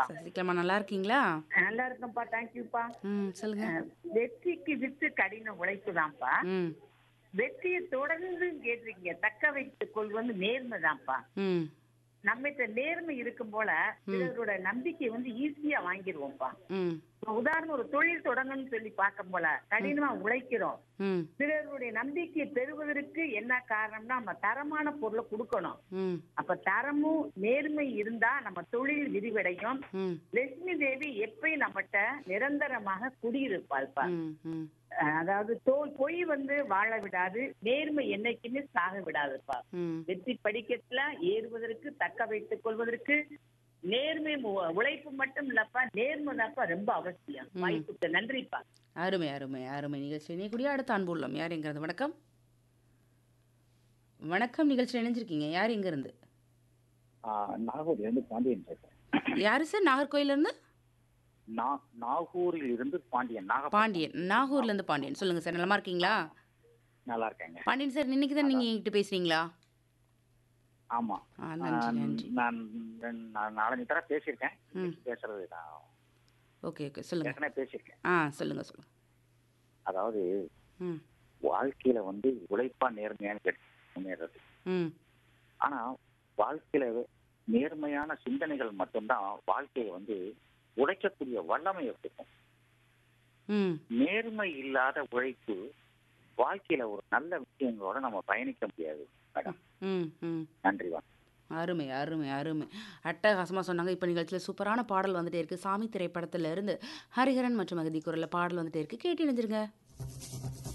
சசிகலாப்பா சசிகலாமா நல்லா இருக்கீங்களா நல்லா இருக்கேன்ப்பா தேங்க்யூப்பா ம் சொல்லுங்க வெற்றிக்கு வித்து கடின உழைப்பு தான்ப்பா ம் வெற்றியை தொடர்ந்து கேட்டிருக்கீங்க தக்க வைத்துக் கொள்வது நேர்மைதான்ப்பா ம் நம்மகிட்ட நேர்மை இருக்கும் போல பிறரோட நம்பிக்கை வந்து ஈஸியா வாங்கிடுவோம்ப்பா ம் இப்ப உதாரணம் ஒரு தொழில் தொடங்கணும்னு சொல்லி பார்க்கும் போல கடினமா உழைக்கிறோம் ம் பிறருடைய நம்பிக்கையை பெறுவதற்கு என்ன காரணம்னா நம்ம தரமான பொருளை கொடுக்கணும் ம் அப்ப தரமும் நேர்மை இருந்தா நம்ம தொழில் விரிவடையும் ம் லட்சுமி தேவி எப்பயும் நம்மகிட்ட நிரந்தரமாக குடியிருப்பாள்ப்பா ம் ம் அஹ் அதாவது தோல் பொய் வந்து வாழ விடாது நேர்மை என்னைக்குமே சாக விடாதுப்பா ம் வெற்றி படிக்கட்டுல ஏறுவதற்கு தக்க வைத்துக் கொள்வதற்கு நேர்மை மு- உழைப்பு மட்டும் இல்லப்பா நேர்மை தான்ப்பா ரொம்ப அவசியம் வாய்ப்புக்கு நன்றிப்பா அருமை அருமை அருமை நிகழ்ச்சி இணையக்கூடிய அடுத்த அன்பு உள்ளம் யார் எங்கிறது வணக்கம் வணக்கம் நிகழ்ச்சி இணைஞ்சிருக்கீங்க யார் எங்கேருந்து நாகூர்ல இருந்து பாண்டியன் பேசுறேன் யார் சார் நாகர்கோயிலேருந்து நா- நாகூரில் இருந்து பாண்டியன் நாக பாண்டியன் நாகூர்லேருந்து பாண்டியன் சொல்லுங்கள் சார் நலமா இருக்கீங்களா நல்லா இருக்கேங்க பாண்டியன் சார் இன்னைக்கு தான் நீங்கள் என்கிட்ட பேசுகிறீங்களா ஆமா ஆ நன்றி ஆஹ் நன்றி நான் நான் நாலஞ்சு தடவை பேசியிருக்கேன் ம் பேசுறது நான் ஓகே ஓகே சொல்லுங்கள் ஏற்கனவே பேசியிருக்கேன் ஆ சொல்லுங்கள் சொல்லுங்கள் அதாவது ம் வாழ்க்கையில வந்து உழைப்பா நேர்மையான்னு கேட்டு முன்னேறது ம் ஆனா வாழ்க்கையில நேர்மையான சிந்தனைகள் மட்டும்தான் வாழ்க்கையை வந்து உழைக்கக்கூடிய வல்லமையை கொடுக்கும் ம் நேர்மை இல்லாத உழைப்பு வாழ்க்கையில ஒரு நல்ல விஷயங்களோட நம்ம பயணிக்க முடியாது மேடம் ம் ம் நன்றி வா அருமை அருமை அருமை அட்டகாசமாக சொன்னாங்க இப்போ நிகழ்ச்சியில் சூப்பரான பாடல் வந்துட்டே இருக்கு சாமி திரைப்படத்துல இருந்து ஹரிஹரன் மற்றும் அகதி குரலில் பாடல் வந்துட்டே இருக்கு கேட்டு இணைஞ்சிருங்க